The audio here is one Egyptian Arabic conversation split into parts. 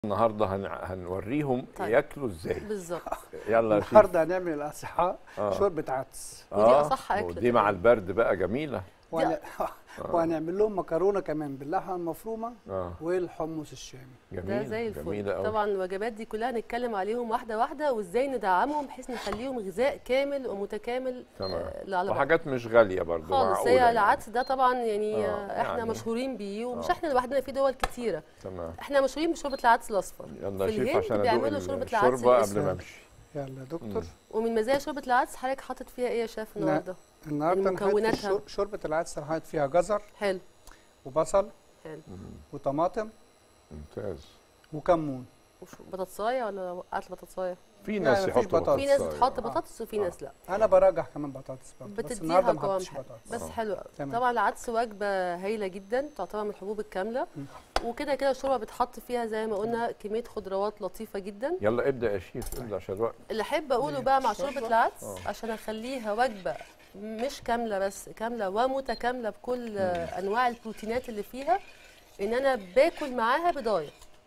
النهارده هن... هنوريهم طيب. ياكلوا ازاي بالظبط يلا يا شيف النهارده هنعمل الاصحاء آه. شوربه عدس ودي أصح أكلة ودي مع البرد بقى جميله وهن... وهنعمل لهم مكرونه كمان باللحمه المفرومه اه والحمص الشامي جميله ده زي الفل جميله قوي طبعا الوجبات دي كلها هنتكلم عليهم واحده واحده وازاي ندعمهم بحيث نخليهم غذاء كامل ومتكامل تمام آه، على بعض وحاجات مش غاليه برضو خالص معقوله هي يعني. العدس ده طبعا يعني آه، آه، احنا يعني. مشهورين بيه ومش آه. احنا لوحدنا في دول كتيره تمام احنا مشهورين بشوربه العدس الاصفر يلا في يا شيف الهند عشان بيعملوا ادوق شوربة العدس الشوربه قبل الأسود. ما امشي يلا يا دكتور ومن مزايا شوربه العدس حضرتك حاطط فيها ايه يا شيف لا. النهارده النهارده أنا حاطط في مكوناتها. الشور- شوربه العدس أنا حاطط فيها جزر حلو وبصل حلو وطماطم ممتاز وكمون وش- بطاطسايه ولا وقعت البطاطسايه في لا، ناس مفيش يحطوا بطاطس. في ناس بطاطساية. بتحط آه. بطاطس وفي آه. ناس لا انا براجع كمان بطاطس برضه بس بتديها النهارده ما قوام حطيتش حلو بطاطس بس آه. حلو قوي تمام. طبعا العدس وجبه هايله جدا تعتبر من الحبوب الكامله وكده كده الشوربه بتحط فيها زي ما قلنا كميه خضروات لطيفه جدا يلا ابدا يا شيف ابدا عشان الوقت اللي احب اقوله بقى مع الشوربة؟ شوربه العدس آه. عشان اخليها وجبه مش كامله بس كامله ومتكامله بكل انواع البروتينات اللي فيها ان انا باكل معاها بضايه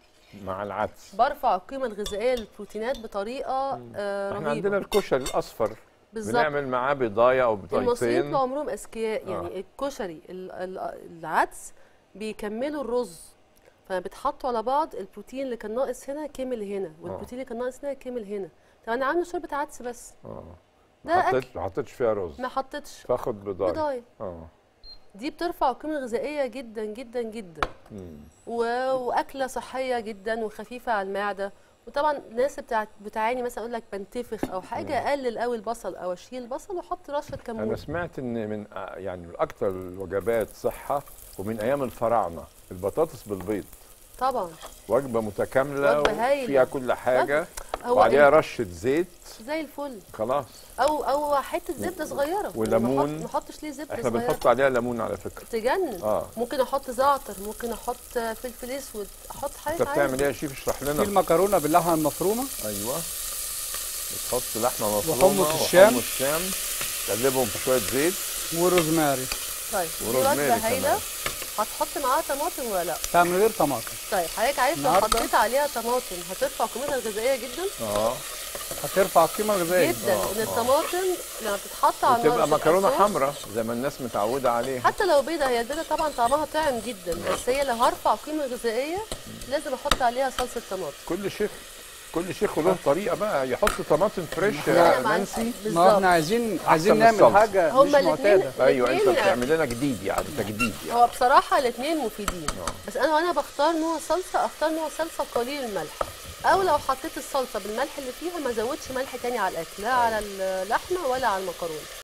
مع العدس برفع القيمه الغذائيه للبروتينات بطريقه آه احنا عندنا رهيبه الكشري الاصفر بالظبط بنعمل معاه بضايه او المصريين بضايتين طول عمرهم اذكياء آه. يعني الكشري ال- ال- العدس بيكملوا الرز فبيتحطوا على بعض البروتين اللي كان ناقص هنا كمل هنا والبروتين اللي كان ناقص هنا كمل هنا طب انا عامله شوربه عدس بس اه ده ما اكل حطيتش ما حطيتش فيها رز ما حطيتش فاخد بضايه بضايه اه دي بترفع القيمه الغذائيه جدا جدا جدا مم. و... واكله صحيه جدا وخفيفه على المعده وطبعا الناس بتاع... بتعاني مثلا اقول لك بنتفخ او حاجه اقلل قوي البصل او اشيل البصل واحط رشه انا كمون سمعت ان من آه، يعني من اكتر الوجبات صحه ومن ايام الفراعنه البطاطس بالبيض طبعا وجبه متكامله وجبة هايلة. فيها كل حاجه هو وعليها ال- رشه زيت زي الفل خلاص او او حته زبده صغيره وليمون. ما نحطش ليه زبده احنا صغيره بنحط عليها ليمون على فكره تجنن اه ممكن احط زعتر ممكن احط فلفل اسود احط انت حاجه بتعمل عادي ايه يا شيف اشرح في لنا المكرونه باللحمه المفرومه ايوه بتحط لحمه مفرومه وحمص الشام. وحمص الشام تقلبهم في شويه زيت وروزماري طيب دي وروزماري وجبه هايله كمان. هتحط معاها طماطم ولا لا بتاع من غير طماطم طيب حضرتك عارف لو النهاردة؟ حطيت عليها طماطم هترفع قيمتها الغذائيه جدا اه هترفع القيمه الغذائيه جدا آه، ان آه. الطماطم لما بتتحط على النار وتبقى بتبقى مكرونه صوص. حمراء زي ما الناس متعوده عليها حتى لو بيضه هي البيضه طبعا طعمها طعم جدا بس هي لو هرفع قيمه غذائيه لازم احط عليها صلصه طماطم كل شيخ كل شيخ وله طريقه بقى يحط طماطم فريش لا، يا مع- نانسي ما بالظبط احنا عايزين عايزين من نعمل الصلصة. حاجه مش هما الاتنين- معتاده ايوه انت الاتنين بتعمل لنا جديد يعني تجديد يعني هو بصراحة الاثنين مفيدين آه. بس أنا وأنا بختار نوع صلصة أختار نوع صلصة قليل الملح أو لو حطيت الصلصة بالملح اللي فيها ما زودش ملح تاني على الأكل لا على اللحمة ولا على المكرونة